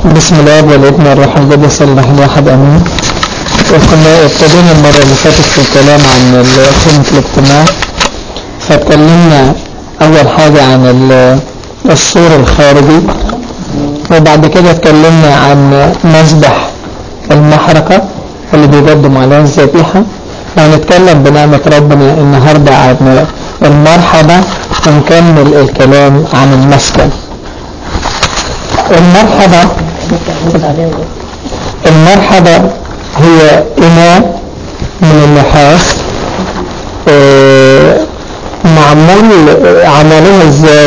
بسم الله والابن الروح القدس الله الواحد امين وكنا ابتدينا المرة اللي فاتت في الكلام عن قيمة الاجتماع فاتكلمنا اول حاجة عن السور الخارجي وبعد كده اتكلمنا عن مسبح المحرقة اللي بيقدم عليها الذبيحة وهنتكلم بنعمة ربنا النهاردة عن المرحبة ونكمل الكلام عن المسكن المرحبة المرحبة هي إناء من النحاس معمول عملوها ازاي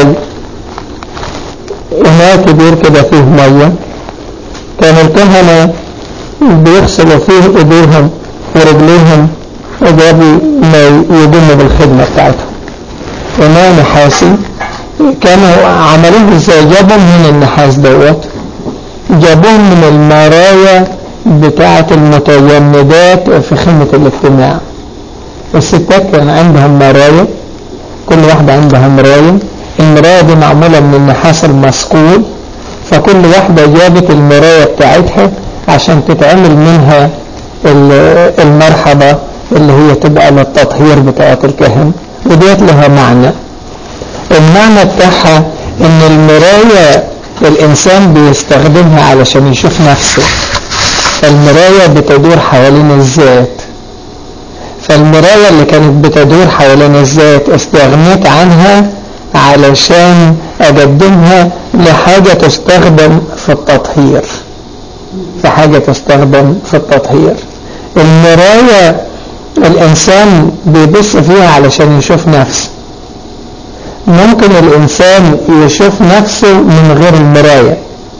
إناء كبير كده فيه مية كان الكهنة بيغسلوا فيه ايديهم ورجليهم قبل ما يقوموا بالخدمة بتاعتهم إناء نحاسي كانوا عملوه ازاي جابوا من النحاس دوت جابوه من المرايا بتاعة المتجمدات في خيمة الاجتماع الستات كان عندهم مرايا كل واحدة عندها مراية المراية دي معمولة من النحاس المصقول فكل واحدة جابت المراية بتاعتها عشان تتعمل منها المرحبة اللي هي تبقى للتطهير بتاعة الكهن وديت لها معنى المعنى بتاعها ان المراية الانسان بيستخدمها علشان يشوف نفسه فالمراية بتدور حوالين الذات فالمراية اللي كانت بتدور حوالين الذات استغنيت عنها علشان اقدمها لحاجة تستخدم في التطهير في حاجة تستخدم في التطهير المراية الانسان بيبص فيها علشان يشوف نفسه ممكن الإنسان يشوف نفسه من غير المراية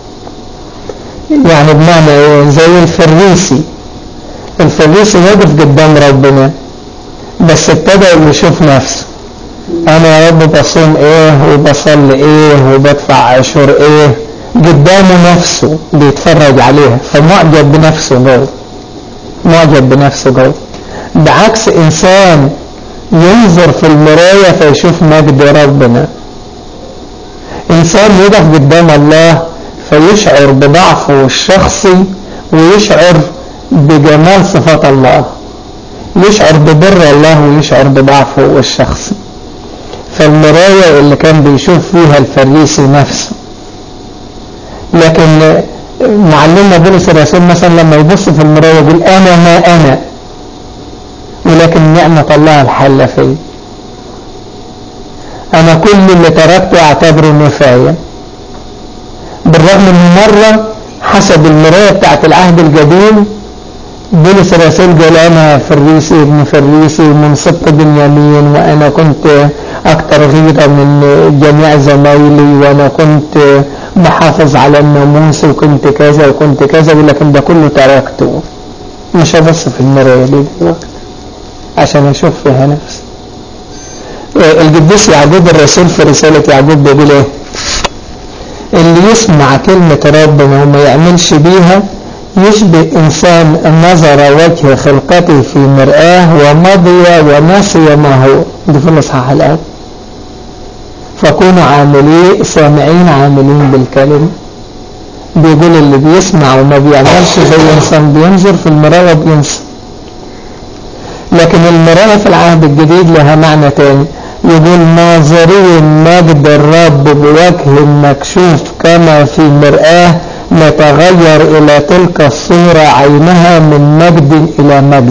يعني بمعنى زي الفريسي الفريسي واقف قدام ربنا بس ابتدى يشوف نفسه أنا يا رب بصوم إيه وبصلي إيه وبدفع عشور إيه قدامه نفسه بيتفرج عليها فمعجب بنفسه جوه معجب بنفسه جوه بعكس إنسان ينظر في المراية فيشوف مجد ربنا إنسان يقف قدام الله فيشعر بضعفه الشخصي ويشعر بجمال صفات الله يشعر ببر الله ويشعر بضعفه الشخصي فالمراية اللي كان بيشوف فيها الفريسي نفسه لكن معلمنا بولس الرسول مثلا لما يبص في المراية يقول أنا ما أنا ولكن نعمة الله الحل فيه أنا كل اللي تركته أعتبره نفاية بالرغم من مرة حسب المراية بتاعت العهد القديم بولس الرسول قال أنا فريسي ابن فريسي من سبط بنيامين وأنا كنت أكثر غيرة من جميع زمايلي وأنا كنت محافظ على الناموس وكنت كذا وكنت كذا ولكن ده كله تركته مش هبص في المراية دي دلوقتي عشان اشوف فيها نفسي القديس يعقوب الرسول في رسالة يعقوب بيقول ايه اللي يسمع كلمة ربنا وما يعملش بيها يشبه إنسان نظر وجه خلقته في مرآة ومضي ونسي ما هو دي في الإصحاح الآن فكونوا عاملين سامعين عاملين بالكلمة بيقول اللي بيسمع وما بيعملش زي إنسان بينظر في المراية بينسى لكن المراية في العهد الجديد لها معنى تاني يقول ناظرين مجد الرب بوجه مكشوف كما في مرآة نتغير إلى تلك الصورة عينها من مجد إلى مجد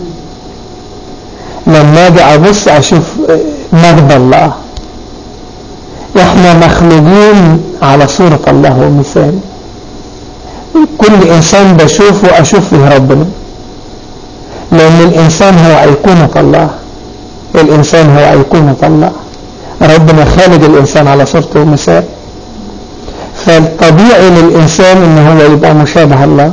لما أجي أبص أشوف مجد الله إحنا مخلوقين على صورة الله ومثال كل إنسان بشوفه أشوف فيه ربنا لأن الإنسان هو أيقونة الله الإنسان هو أيقونة الله ربنا خالق الإنسان على صورته ومثال فالطبيعي للإنسان إن هو يبقى مشابه الله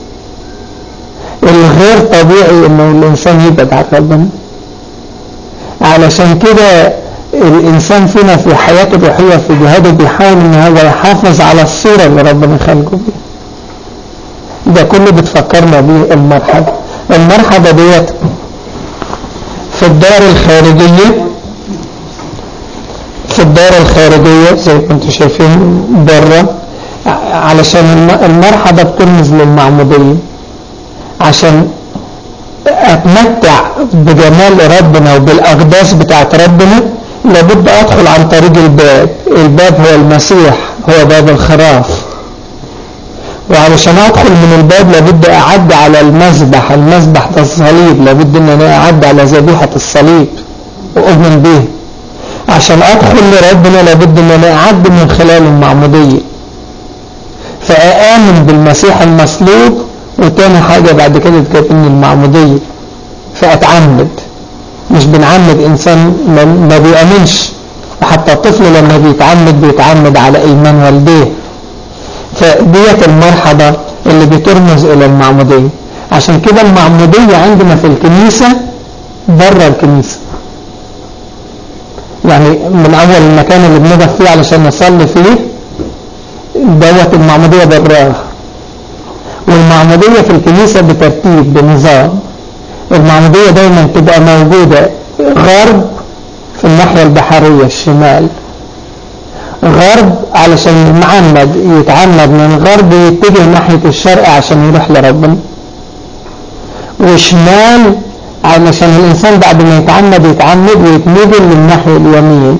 الغير طبيعي إنه الإنسان يبعد عن ربنا علشان كده الإنسان فينا في حياته الروحية في جهاده بيحاول إن هو يحافظ على الصورة اللي ربنا خلقه بيها ده كله بتفكرنا بيه المرحلة المرحبة ديت في الدار الخارجية في الدار الخارجية زي ما انتم شايفين بره علشان المرحبة بترمز للمعمودية عشان اتمتع بجمال ربنا وبالاقداس بتاعت ربنا لابد ادخل عن طريق الباب الباب هو المسيح هو باب الخراف وعلشان ادخل من الباب لابد اعدي على المذبح المذبح ده الصليب لابد ان انا اعدي على ذبيحة الصليب واؤمن به عشان ادخل لربنا لابد ان انا اعدي من خلال المعمودية فاامن بالمسيح المصلوب وتاني حاجة بعد كده تكتبني المعمودية فاتعمد مش بنعمد انسان ما بيأمنش وحتى الطفل لما بيتعمد بيتعمد على ايمان والديه فديت المرحبة اللي بترمز الى المعمودية عشان كده المعمودية عندنا في الكنيسة بره الكنيسة يعني من اول المكان اللي بنقف فيه علشان نصلي فيه دوت المعمودية براه والمعمودية في الكنيسة بترتيب بنظام المعمودية دايما تبقى موجودة غرب في الناحية البحرية الشمال غرب علشان المعمد يتعمد من الغرب يتجه ناحية الشرق عشان يروح لربنا وشمال علشان الإنسان بعد ما يتعمد يتعمد ويتنقل للناحية اليمين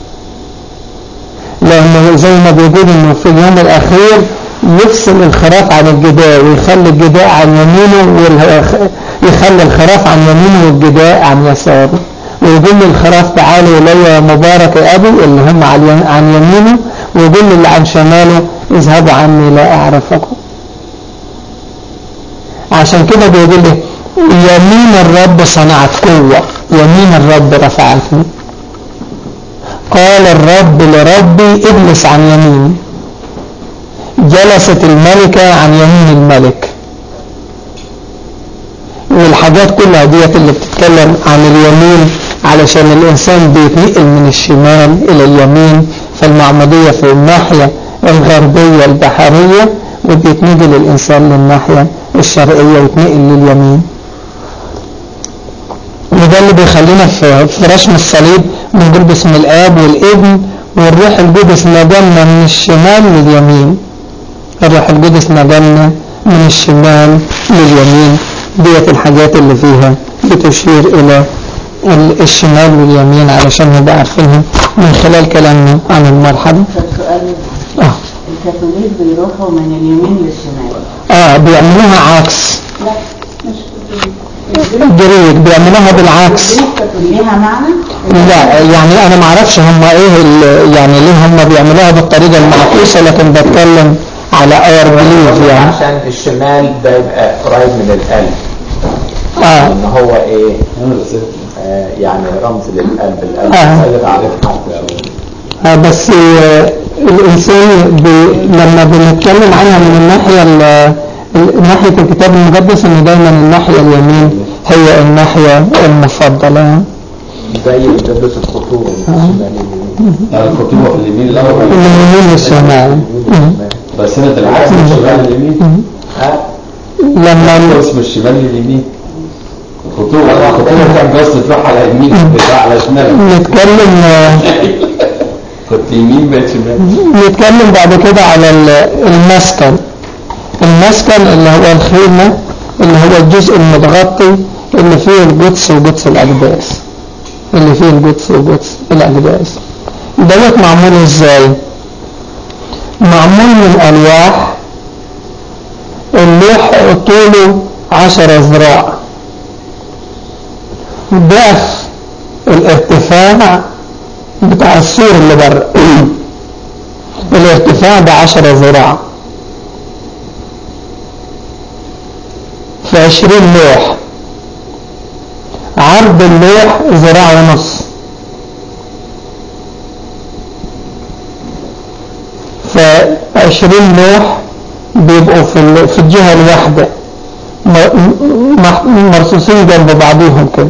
لأنه زي ما بيقول إنه في اليوم الأخير يفصل الخراف عن الجداء ويخلي الجداء عن يمينه ويخلي الخراف عن يمينه والجداء عن يساره ويقول للخراف تعالوا إلي مبارك أبي اللي هم عن يمينه ويقول اللي عن شماله اذهبوا عني لا أعرفكم عشان كده بيقول لي يمين الرب صنعت قوة يمين الرب رفعتني قال الرب لربي اجلس عن يميني جلست الملكة عن يمين الملك والحاجات كلها ديت اللي بتتكلم عن اليمين علشان الإنسان بيتنقل من الشمال إلى اليمين فالمعمودية في الناحية الغربية البحرية وبيتنقل الإنسان للناحية الشرقية ويتنقل لليمين وده اللي بيخلينا في رسم الصليب بنقول باسم الآب والابن والروح القدس نجمنا من الشمال لليمين الروح القدس نجمنا من الشمال لليمين ديت الحاجات اللي فيها بتشير إلى الشمال واليمين علشان نبقى عارفينها من خلال كلامنا عن المرحلة اه الكاثوليك بيروحوا من اليمين للشمال اه بيعملوها عكس لا مش الجريد بيعملوها بالعكس ليها معنى لا يعني انا ما اعرفش هم ايه يعني ليه هم بيعملوها بالطريقة المعكوسة لكن بتكلم على اور بليف يعني عشان الشمال ده يبقى قريب من القلب اه ان هو ايه آه يعني رمز للقلب القلب آه. سيد عليه حد آه بس آه الانسان بي لما بنتكلم عنها من الناحية ال- ال- ناحية الكتاب المقدس ان دايما الناحية اليمين هي الناحية المفضلة زي بتلبس الخطوط الشمال اليمين الخطوبة في اليمين الأول من اليمين للشمال مم. بس هنا بالعكس من الشمال لليمين ها لما اسم الشمال لليمين الخطوبة الخطوبة كان بس تروح على يمين بتاع على شمال نتكلم آه، كنت يمين بقت شمال نتكلم بعد كده على ال- المسكن المسكن اللي هو الخيمة اللي هو الجزء المتغطي اللي فيه القدس وقدس الأقداس اللي فيه القدس وقدس الأقداس دوت معمول ازاي معمول من ألواح اللوح طوله عشرة ذراع ضعف الارتفاع بتاع السور اللي بره الارتفاع ده عشرة ذراع في عشرين لوح عرض اللوح ذراع ونص فعشرين لوح بيبقوا في ال- في الجهة الواحدة م- م- مرصوصين جنب بعضهم كده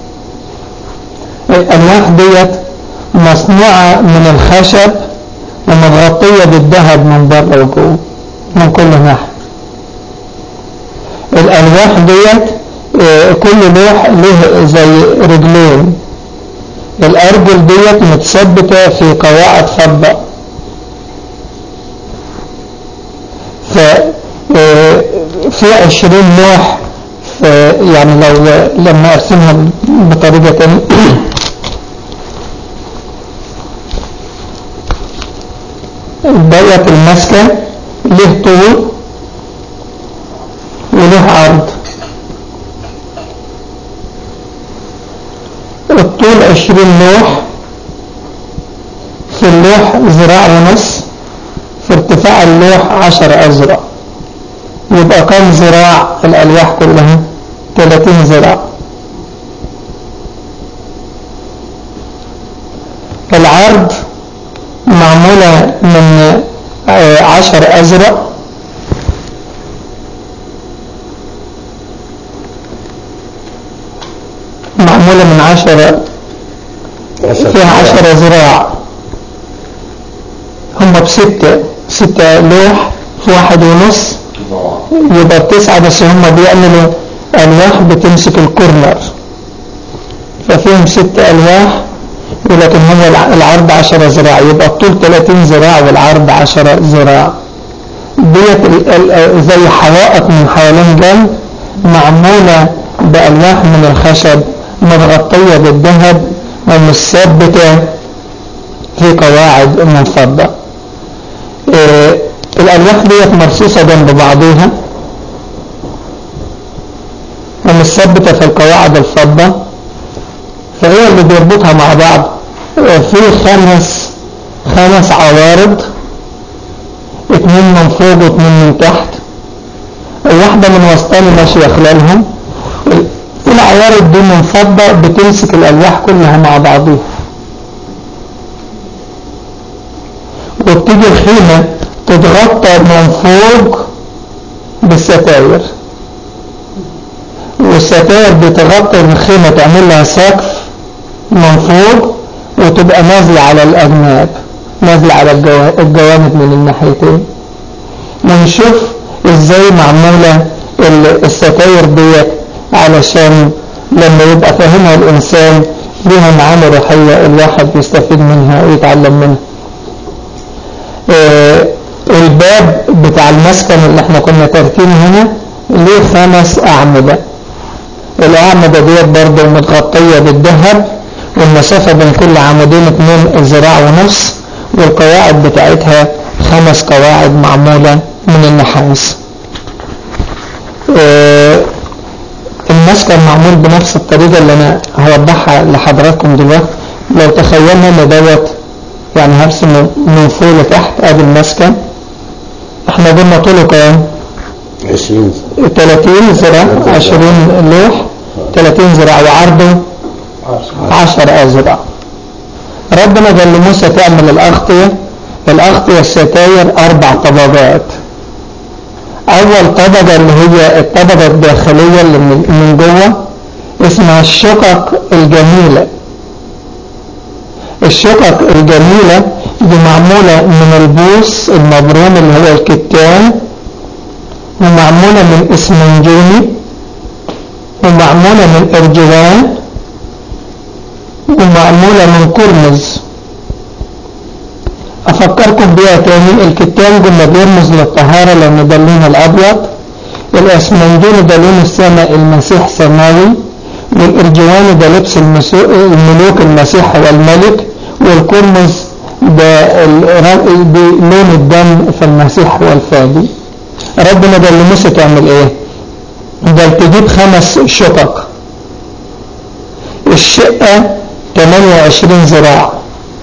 الألواح ديت مصنوعة من الخشب ومتغطية بالذهب من بره وجوه من كل ناحية الألواح ديت آه، كل لوح له زي رجلين الأرجل ديت متثبتة في قواعد فضة ف آه، في عشرين لوح ف- يعني لو لما ارسمها بطريقة تانية بقية المسكة له طول وله عرض الطول عشرين لوح في اللوح ذراع ونص في ارتفاع اللوح عشر أذرع يبقى كم ذراع الألواح كلها 30 ذراع العرض معمولة من آه، عشر أزرق معمولة من عشر فيها عشر ذراع هم بستة ستة لوح في واحد ونص يبقى بتسعة بس هم بيعملوا ألواح بتمسك الكورنر ففيهم ست ألواح ولكن هو الع- العرض عشرة ذراع يبقى الطول 30 ذراع والعرض عشرة ذراع ديت ال- ال- زي حوائط من حوالين جنب معمولة بألواح من الخشب متغطية بالذهب ومثبتة في قواعد من فضة آه، الألواح ديت مرصوصة جنب بعضيها ومثبتة في القواعد الفضة فهي اللي بيربطها مع بعض آه، في خمس خمس عوارض اتنين من فوق واتنين من تحت الواحدة من وسطاني ماشية خلالهم العوارض دي من فضة بتمسك الألواح كلها مع بعضها وبتيجي الخيمة تتغطى من فوق بالستاير والستاير بتغطي الخيمة تعمل لها سقف من فوق وتبقى نازلة على الأجناب نازلة على الجوا- الجوانب من الناحيتين ونشوف ازاي معمولة ال- الستاير ديت علشان لما يبقى فاهمها الإنسان ليها معاني روحية الواحد بيستفيد منها ويتعلم منها آه، الباب بتاع المسكن اللي احنا كنا تاركينه هنا ليه خمس أعمدة الأعمدة ديت برضه متغطية بالذهب والمسافة بين كل عمودين اتنين ذراع ونص والقواعد بتاعتها خمس قواعد معمولة من النحاس آه، المسكن معمول بنفس الطريقة اللي أنا هوضحها لحضراتكم دلوقتي لو تخيلنا ان دوت يعني هرسم من فوق لتحت ادي المسكن احنا قلنا طوله كام 20 30 ذراع 20 لوح 30 ذراع وعرضه 10 أذرع ربنا قال لموسى تعمل الأغطية الأغطية الستاير أربع طبقات أول طبقة اللي هي الطبقة الداخلية اللي من من جوه اسمها الشقق الجميلة الشقق الجميلة دي معمولة من البوس المبروم اللي هو الكتان ومعمولة من اسمنجوني ومعمولة من ارجوان ومعمولة من قرمز أفكركم بيها تاني الكتان قلنا بيرمز للطهارة لأن ده اللون الأبيض الأسمنجوني ده لون السماء المسيح سماوي والإرجواني ده لبس المسو- الملوك المسيح هو الملك والقرمز ده ال- ده لون الدم فالمسيح هو الفادي ربنا قال لموسى تعمل ايه قال تجيب خمس شقق الشقة 28 ذراع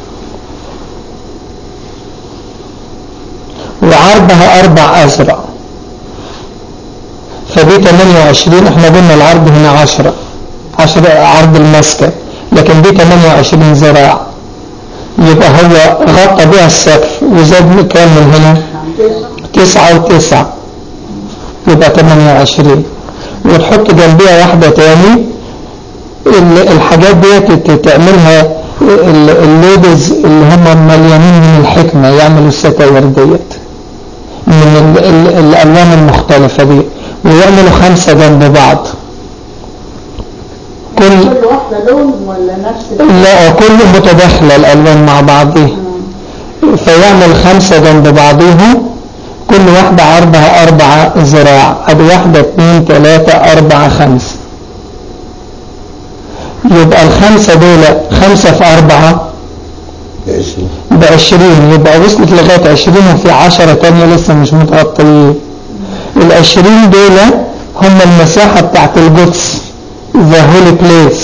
وعرضها أربع أزرع فدي 28 احنا قلنا العرض هنا 10 10 عرض المسكة لكن دي 28 ذراع يبقى هو غطى بها السقف وزاد كام من هنا تسعة وتسعة يبقى 28 وتحط جنبيها واحدة تاني ال- الحاجات ديت ت- تعملها ال- الليدز اللي هم مليانين من الحكمة يعملوا الستاير ديت من ال- ال- الألوان المختلفة دي ويعملوا خمسة جنب بعض كل كل واحدة لون ولا نفس ال- لا كله متداخلة الألوان مع بعضها فيعمل خمسة جنب بعضهم كل واحدة عرضها أربعة ذراع أدي واحدة اتنين تلاتة أربعة خمسة يبقى الخمسة دول خمسة في أربعة عشرين بعشرين يبقى وصلت لغاية عشرين وفي عشرة تانية لسه مش متغطيين العشرين دول هم المساحة بتاعت القدس the holy place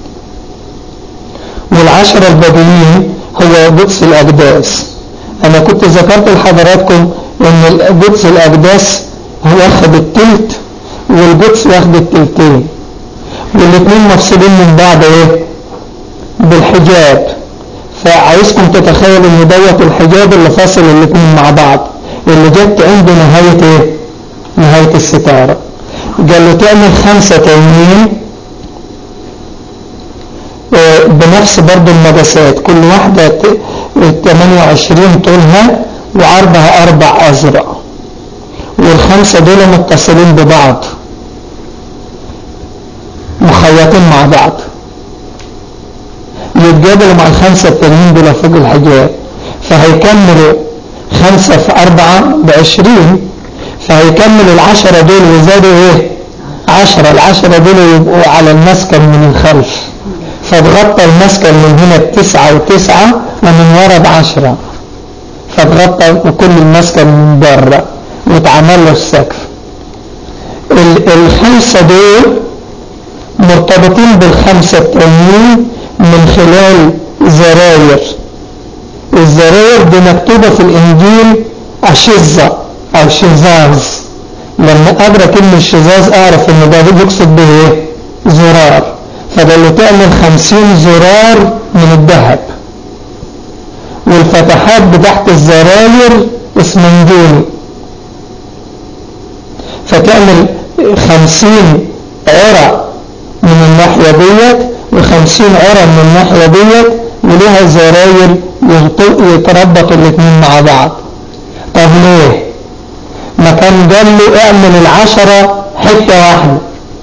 والعشرة الباقيين هو قدس الأقداس أنا كنت ذكرت لحضراتكم إن قدس الأقداس هو واخد التلت والقدس واخد التلتين والاثنين مفصولين من بعض ايه بالحجاب فعايزكم تتخيلوا ان دوت الحجاب اللي فاصل الاثنين مع بعض اللي جت عند نهاية ايه نهاية الستارة قال له تعمل خمسة تانيين آه، بنفس برضو المقاسات كل واحدة ت- 28 طولها وعرضها أربع أزرع والخمسة دول متصلين ببعض مخيطين مع بعض يتجادلوا مع الخمسة التانيين دول فوق الحجاب فهيكملوا خمسة في أربعة بعشرين فهيكملوا العشرة دول وزادوا ايه عشرة العشرة دول يبقوا على المسكن من الخلف فتغطى المسكن من هنا بتسعة وتسعة ومن ورا بعشرة فتغطى كل المسكن من بره واتعمل له السقف ال- الخمسة دول مرتبطين بالخمسة التانيين من خلال زراير الزراير دي مكتوبة في الإنجيل أشزة أو شزاز لما أقرأ كلمة شزاز أعرف إن ده يقصد به إيه؟ زرار فده اللي تعمل خمسين زرار من الذهب والفتحات بتاعت الزراير اسمنجوني فتعمل خمسين عرى من الناحية ديت وخمسين عرى من الناحية ديت ولها زراير يرط- يتربطوا الاثنين مع بعض طب ليه ما كان قال له اعمل العشرة حتة واحدة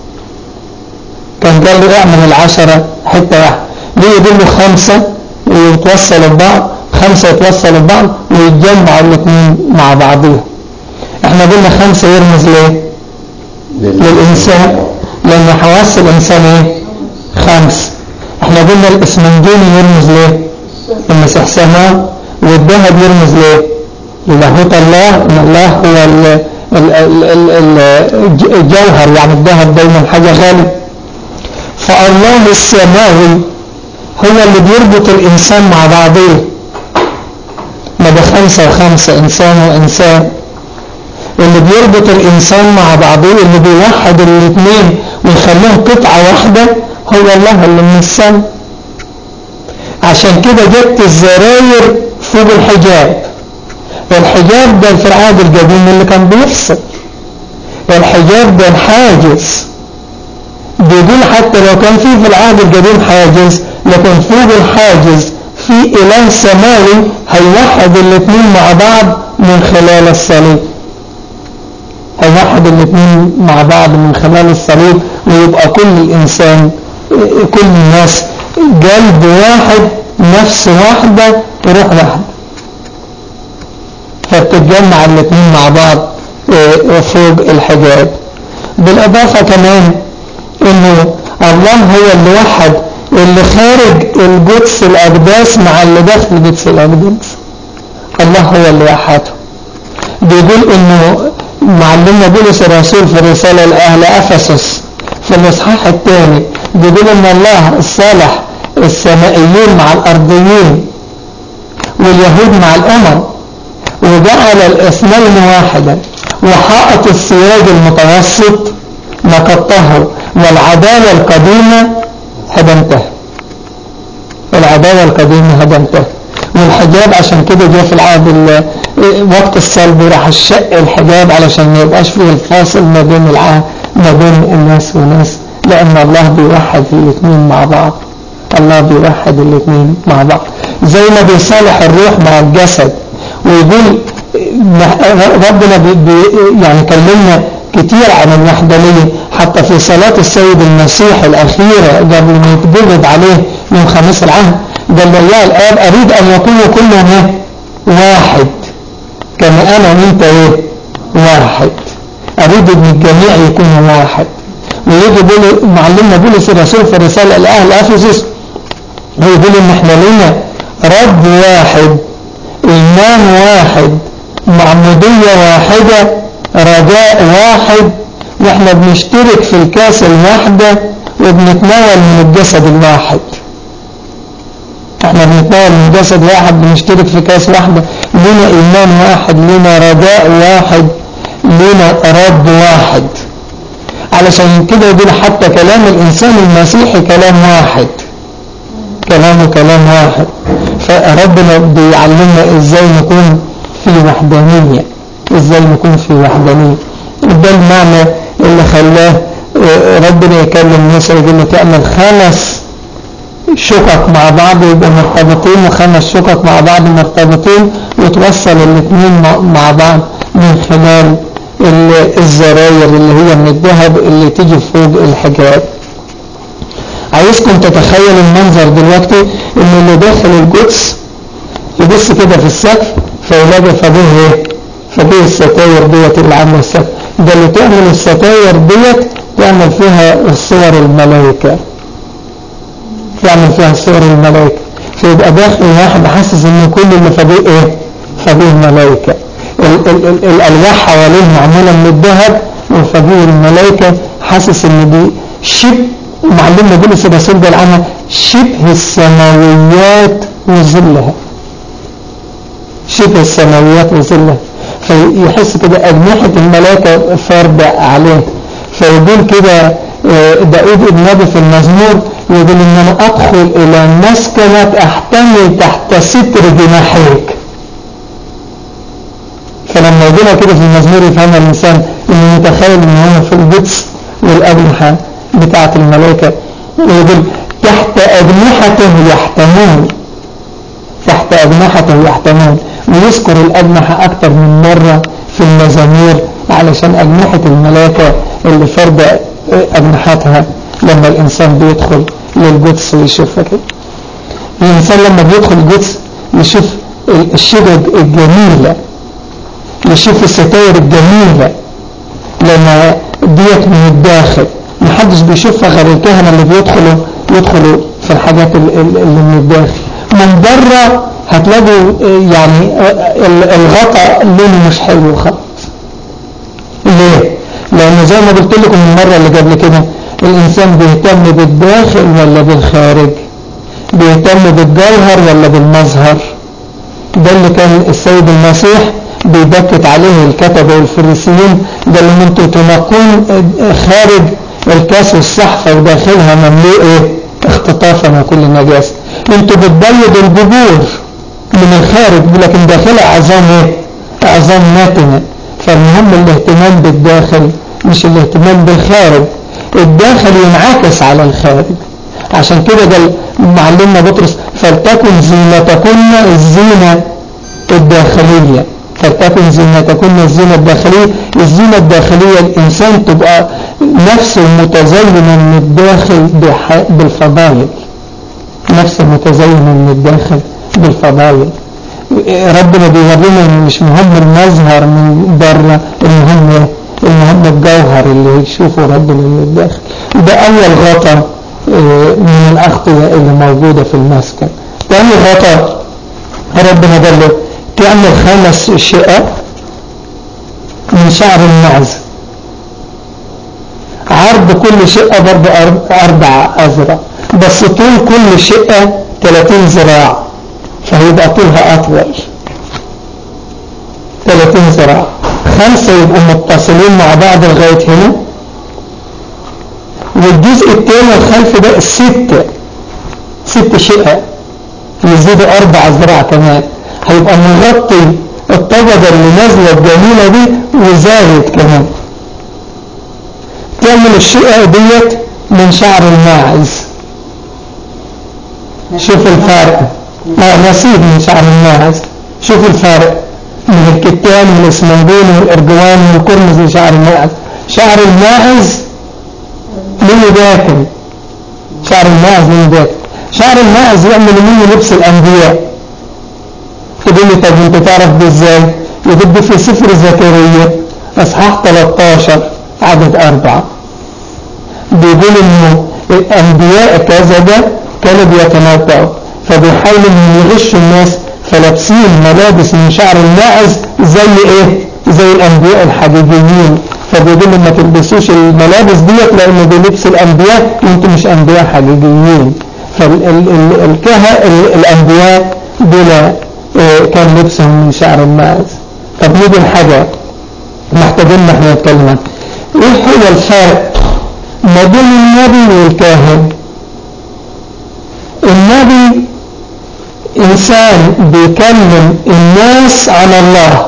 كان قال له اعمل العشرة حتة واحدة ليه يقول له خمسة ويتوصلوا ببعض خمسة يتوصلوا ببعض ويتجمعوا الاثنين مع بعضهم احنا قلنا خمسة يرمز ليه للإنسان لأن حواس الإنسان إيه؟ خمس احنا قلنا الإسمنجوني يرمز ليه؟ المسيح سماء والذهب يرمز ليه؟ للاهوت الله إن الله هو ال- ال- ال- ال- ال- الجوهر يعني الذهب دايما حاجة غالية فالله السماوي هو اللي بيربط الإنسان مع بعضه ما ده خمسة وخمسة إنسان وإنسان اللي بيربط الإنسان مع بعضه اللي بيوحد الاثنين ويخليهم قطعة واحدة هو الله اللي من السماء عشان كده جبت الزراير فوق الحجاب الحجاب ده في العهد القديم اللي كان بيفصل الحجاب ده الحاجز بيقول حتى لو كان في في العهد القديم حاجز لكن فوق الحاجز في إله سماوي هيوحد الاثنين مع بعض من خلال الصليب هيوحد الاثنين مع بعض من خلال الصليب ويبقى كل الإنسان كل الناس قلب واحد نفس واحدة روح واحدة فبتتجمع الاثنين مع بعض آه، فوق الحجاب بالإضافة كمان انه الله هو اللي وحد اللي خارج القدس الأقداس مع اللي داخل قدس الأقداس الله هو اللي وحده بيقول انه معلمنا بولس الرسول في الرسالة لأهل أفسس في الإصحاح الثاني بيقول ان الله الصالح السمائيين مع الأرضيين واليهود مع الأمم وجعل الاثنين واحدا وحائط السياج المتوسط نقضته والعداوة القديمة هدمتها العداوة القديمة هدمتها والحجاب عشان كده جاء في العهد ال- وقت الصلب راح الشق الحجاب علشان ما يبقاش فيه الفاصل ما بين العهد ما بين الناس وناس لأن الله بيوحد الاثنين مع بعض الله بيوحد الاثنين مع بعض زي ما بيصالح الروح مع الجسد ويقول ربنا بي بي يعني كلمنا كتير عن الوحدانية حتى في صلاة السيد المسيح الأخيرة قبل ما يتقبض عليه يوم خميس العهد قال له يا الآب أريد أن يكونوا كلهم إيه؟ واحد كما أنا وأنت إيه واحد أريد أن الجميع يكونوا واحد ويجي بول معلمنا بولس الرسول في الرسالة لأهل أفسس ويقول إن إحنا لنا رب واحد إيمان واحد معمودية واحدة رجاء واحد وإحنا بنشترك في الكاس الواحدة وبنتناول من الجسد الواحد احنا بنتناول من جسد واحد بنشترك في كاس واحدة لنا ايمان واحد لنا رجاء واحد لنا رب واحد علشان كده يقول حتى كلام الانسان المسيحي كلام واحد كلامه كلام واحد فربنا بيعلمنا ازاي نكون في وحدانية ازاي نكون في وحدانية ده المعنى اللي خلاه ربنا يكلم موسى يقول له تعمل خمس شقق مع بعض يبقوا مرتبطين وخمس شقق مع بعض مرتبطين وتوصل الاثنين مع بعض من خلال الزراير اللي هي من الذهب اللي تيجي فوق الحجاب عايزكم تتخيل المنظر دلوقتي ان اللي داخل القدس يبص كده في السقف فيلاقي فوقيه ايه فوقيه الستاير ديت اللي عامله السقف ده اللي تعمل الستاير ديت تعمل فيها صور الملائكه يعمل فيها صور الملائكة فيبقى داخل واحد حاسس ان كل اللي فوقيه ايه فوقيه ملائكة ال ال ال الالواح حواليه معمولة من الذهب وفوقيه الملائكة حاسس ان دي شبه معلمنا بولس الرسول قال عنها شبه السماويات وظلها شبه السماويات وظلها فيحس كده أجنحة الملائكة فاردة عليه فيقول كده داود النبي في المزمور يقول ان انا ادخل الى مسكنك احتمي تحت ستر جناحيك فلما يقولها كده في المزمور يفهم الانسان انه متخيل ان هو في القدس والاجنحه بتاعه الملائكه ويقول تحت اجنحته يحتمون تحت اجنحته يحتمون ويذكر الاجنحه اكثر من مره في المزامير علشان اجنحه الملائكه اللي فرده اجنحتها لما الانسان بيدخل للقدس ويشوفها كده الإنسان لما بيدخل القدس يشوف الشدد الجميلة يشوف الستاير الجميلة لما ديت من الداخل محدش بيشوفها غير الكهنة اللي بيدخلوا يدخلوا في الحاجات اللي من الداخل من بره هتلاقوا يعني الغطاء لونه مش حلو خالص ليه؟ لأن زي ما قلت لكم المرة اللي قبل كده الإنسان بيهتم بالداخل ولا بالخارج بيهتم بالجوهر ولا بالمظهر ده اللي كان السيد المسيح بيبكت عليه الكتبة والفريسيين ده اللي انتوا تنقون خارج الكاس والصحفة وداخلها مملوء ايه اختطافا وكل نجاسة انتوا بتبيض الجذور من الخارج لكن داخلها عظام ايه عظام ناتنة فالمهم الاهتمام بالداخل مش الاهتمام بالخارج الداخل ينعكس على الخارج عشان كده قال معلمنا بطرس فلتكن زينتكن الزينة الداخلية فلتكن زينتكن الزينة الداخلية الزينة الداخلية الإنسان تبقى نفسه متزينة من الداخل بالفضائل نفسه متزينة من الداخل بالفضائل ربنا بيورينا ان مش مهم المظهر من بره المهم ايه المهم الجوهر اللي يشوفه ربنا من الداخل ده اول غطا من الاغطية اللي موجودة في المسكن تاني غطا ربنا قال له تعمل خمس شقق من شعر المعز عرض كل شقة برضه أربع أزرع بس طول كل شقة 30 ذراع فهيبقى طولها أطول 30 ذراع خمسة يبقوا متصلين مع بعض لغاية هنا والجزء الثاني الخلف ده ستة ست شقق يزيدوا أربع ذراع كمان هيبقى مغطي الطبقة اللي نازلة الجميلة دي وزايد كمان تعمل الشقق ديت من شعر الماعز شوف الفرق اه نسيب من شعر الماعز شوف الفرق من الكتان والاسمنجون والارجوان والكرمز لشعر الماعز شعر الماعز منه داكن شعر الماعز منه داكن شعر الماعز يعمل منه لبس الانبياء تقول لي طب انت تعرف ده ازاي يقول في سفر زكريا اصحاح 13 عدد أربعة بيقول انه الانبياء كذبة كانوا بيتنبأوا فبيحاولوا ان يغشوا الناس فلابسين ملابس من شعر الماعز زي ايه زي الانبياء الحقيقيين فبيقول ما تلبسوش الملابس ديت لان دي لبس الانبياء وانتم مش انبياء حقيقيين فالانبياء دول آه، كان لبسهم من شعر الماعز طب نيجي لحاجه محتاجين ان احنا نتكلم عنها ايه هو الفرق ما بين النبي والكاهن النبي انسان بيكلم الناس عن الله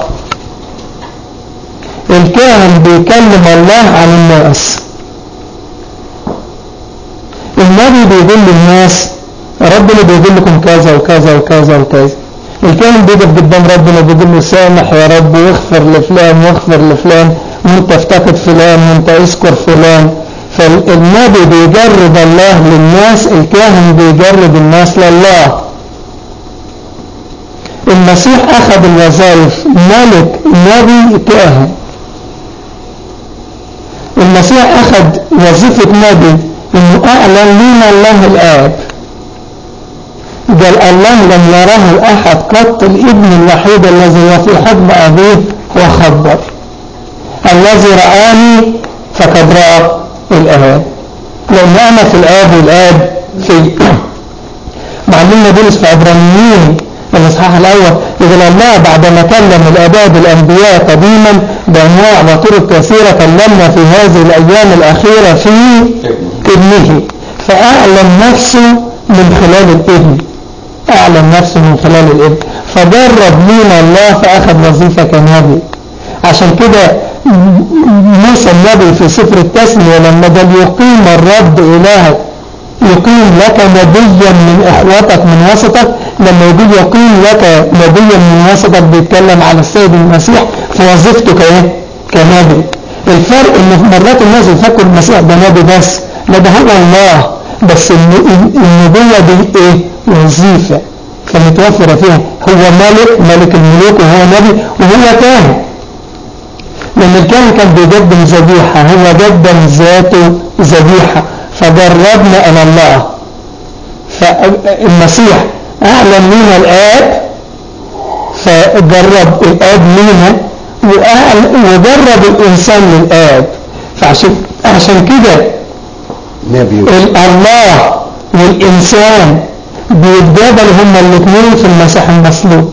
الكاهن بيكلم الله عن الناس النبي بيقول للناس ربنا بيقول لكم كذا وكذا وكذا وكذا الكاهن بيقف قدام ربنا بيقول له سامح يا رب واغفر لفلان واغفر لفلان وانت افتقد فلان وانت اذكر فلان فالنبي بيجرب الله للناس الكاهن بيجرب الناس لله المسيح أخذ الوظائف ملك نبي كاهن المسيح أخذ وظيفة نبي إنه أعلن لنا الله الآب قال الله لم يراه أحد قط الابن الوحيد الذي هو في حضن أبيه وخبر الذي رآني فقد رأى الآب لأن أنا في الآب والآب في معلمنا بولس في عبرانيين الإصحاح الأول يقول الله بعدما كلم الآباء بالأنبياء قديما بأنواع وطرق كثيرة كلمنا في هذه الأيام الأخيرة في ابنه فأعلن نفسه من خلال الابن أعلن نفسه من خلال الابن فجرب لنا الله فأخذ وظيفة كنبي عشان كده موسى النبي في سفر التسمية لما قال يقيم الرب إلهك يقيم لك نبيا من إخوتك من وسطك لما يقول يقيم لك نبيا من وسطك بيتكلم على السيد المسيح في وظيفته كايه كنبي الفرق ان مرات الناس يفكروا المسيح ده نبي بس لا ده هو الله بس النبوة دي ايه وظيفة فمتوفرة فيها هو ملك ملك الملوك وهو نبي وهو كاهن لأن الكاهن كان بيقدم ذبيحة هو قدم ذاته ذبيحة فجربنا إلى الله فالمسيح أعلن لنا الآب فجرب الآب لنا وجرب الإنسان للآب فعشان عشان كده نبي الله والإنسان بيتقابلوا هما الاثنين في المسيح المصلوب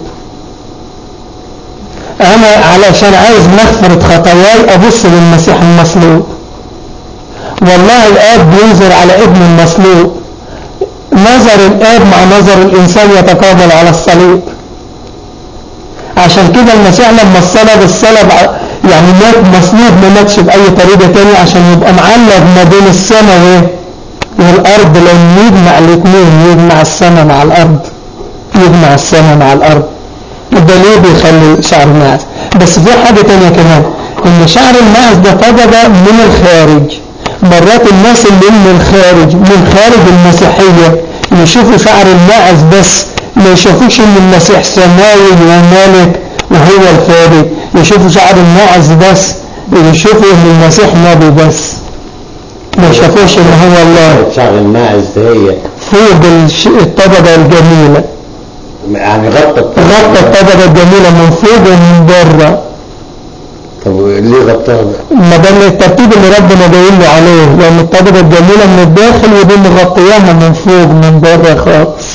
أنا علشان عايز مغفرة خطاياي أبص للمسيح المصلوب والله الآب بينظر على ابن المصلوب نظر الآب مع نظر الإنسان يتقابل على الصليب عشان كده المسيح لما الصلب الصلب يعني مات مصلوب ما ماتش بأي طريقة تانية عشان يبقى معلق ما بين السماء والأرض لأن يجمع الاثنين يجمع السماء مع الأرض يجمع السماء مع الأرض ده ليه بيخلي شعر الماعز بس في حاجة تانية كمان ان شعر الماعز ده طبقة من الخارج مرات الناس اللي من الخارج من خارج المسيحية يشوفوا شعر الماعز بس ما يشوفوش ان المسيح سماوي وملك وهو الخارج يشوفوا شعر الماعز بس يشوفوا ان المسيح نبي بس ما يشوفوش ان هو الله شعر الماعز هي فوق الش- الطبقة الجميلة يعني غطت غطى الطبقة الجميلة من فوق ومن بره طب ليه غطاها بقى؟ ما ده الترتيب اللي ربنا جايين له عليه لان الطبقة الجميلة من الداخل ودي مغطياها من فوق من بره خالص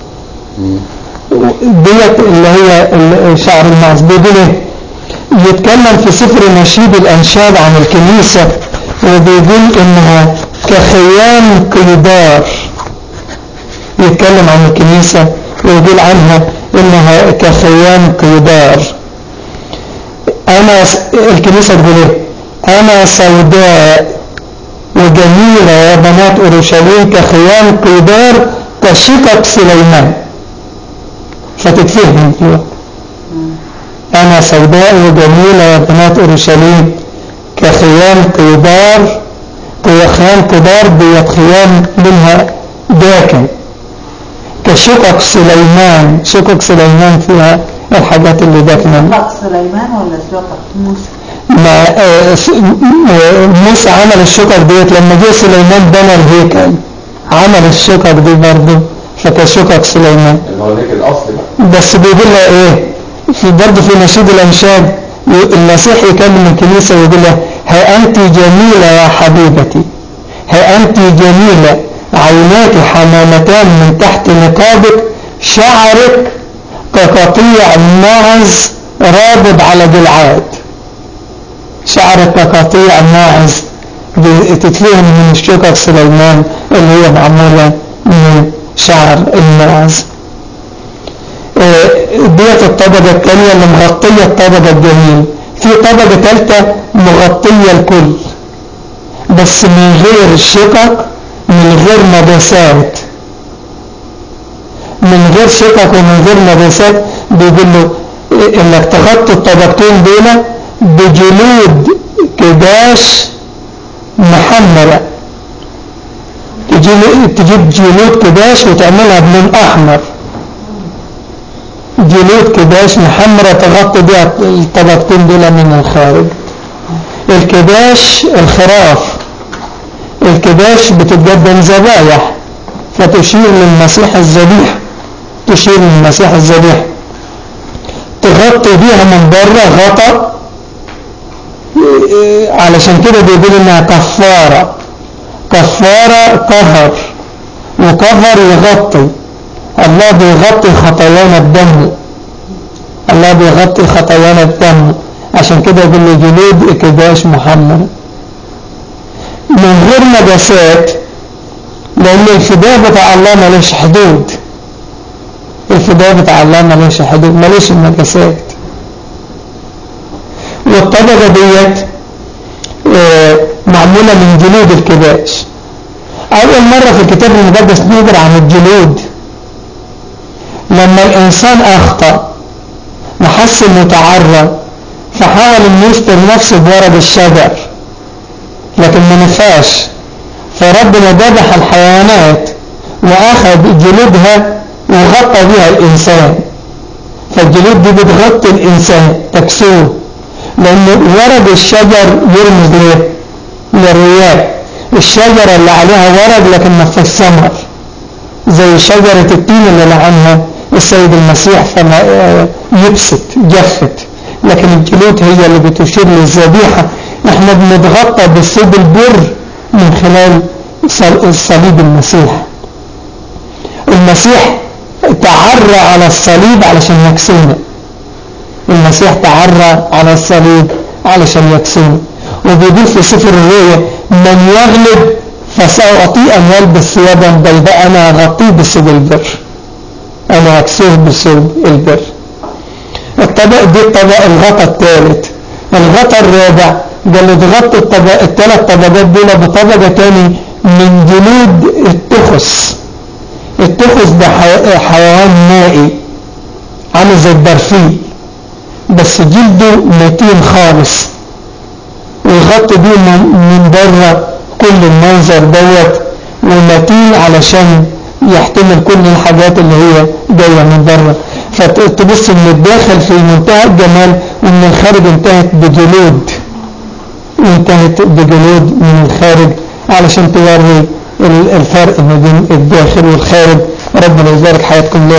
ديت اللي هي ال- شعر المعز بيقول ايه يتكلم في سفر نشيد الانشاد عن الكنيسة وبيقول انها كخيام قيدار يتكلم عن الكنيسة ويقول عنها انها كخيام قيدار انا س- الكنيسة تقول ايه انا سوداء وجميلة يا بنات اورشليم كخيام قيدار كشقق سليمان فتتفهم في وقت انا سوداء وجميلة يا بنات اورشليم كخيام قيدار خيام قدار ديت خيام منها داكن كشقق سليمان شقق سليمان فيها الحاجات اللي داكنة سوق سليمان ولا سوق موسى ما آه، س- آه، موسى عمل الشقق ديت لما جه سليمان بنى الهيكل عمل الشقق دي برضه فكشقق سليمان اللي هو الهيكل الاصلي بقى بس بيقول لها ايه في برضه في نشيد الانشاد ي- المسيح يكلم الكنيسه ويقول لها ها انت جميله يا حبيبتي ها انت جميله عيناك حمامتان من تحت نقابك شعرك كقطيع ماعز رابض على جلعاد شعرك كقطيع ماعز تتلهم من الشقق سليمان اللي هي معموله من شعر الماعز آه، ديت الطبقة الثانية اللي مغطية الطبقة الجميل في طبقة ثالثة مغطية الكل بس من غير شقق من غير نبسات من غير شقق ومن غير نبسات بيقول له آه، انك تغطي الطبقتين دول بجلود كباش محمرة تجيب تجيب جلود كباش وتعملها بلون احمر جلود كباش محمرة تغطي بها الطبقتين دول من الخارج الكباش الخراف الكباش بتتقدم ذبايح فتشير للمسيح الذبيح تشير للمسيح الذبيح تغطي بيها من بره غطا إيه، علشان كده بيقول انها كفارة كفارة قهر وقهر يغطي الله بيغطي خطايانا بدمه الله بيغطي خطايانا بدمه عشان كده يقول لي جلود اكباش محمد من غير نجاسات لان الفداء بتاع الله ملوش حدود الفداء بتاع الله ملوش حدود ملوش النجاسات والطبقة ديت آه، معمولة من جلود الكباش أول مرة في الكتاب المقدس نقرأ عن الجلود لما الإنسان أخطأ وحس إنه تعرض فحاول إنه يستر نفسه بورق الشجر لكن ما نفعش فربنا ذبح الحيوانات وأخذ جلودها وغطى بها الإنسان فالجلود دي بتغطي الإنسان تكسوه لأن ورق الشجر يرمز ليه؟ للرياح الشجرة اللي عليها ورق لكن ما فيش ثمر زي شجرة التين اللي لعنها السيد المسيح فما آه، يبست جفت لكن الجلود هي اللي بتشير للذبيحة احنا بنتغطى بالثوب البر من خلال صل- صليب المسيح المسيح تعرى على الصليب علشان يكسونا المسيح تعرى على الصليب علشان يكسونا وبيقول في سفر الرؤيا من يغلب فسأعطيه أن يلبس ثيابا بيضاء أنا أغطيه بثوب البر أنا أكسوه بثوب البر الطبق دي الطبق الغطاء الثالث الغطاء الرابع قال له تغطي الطبق الثلاث طبقات دول بطبقة تاني من جلود التخس التخس ده حي- حيوان مائي عامل زي البرفيل بس جلده متين خالص ويغطي بيه من من بره كل المنظر دوت ومتين علشان يحتمل كل الحاجات اللي هي جاية من بره فتبص من الداخل في منتهى الجمال ومن الخارج انتهت بجلود وانتهت بجلود من الخارج علشان توري ال- الفرق ما بين الداخل والخارج ربنا يبارك حياتكم ليلة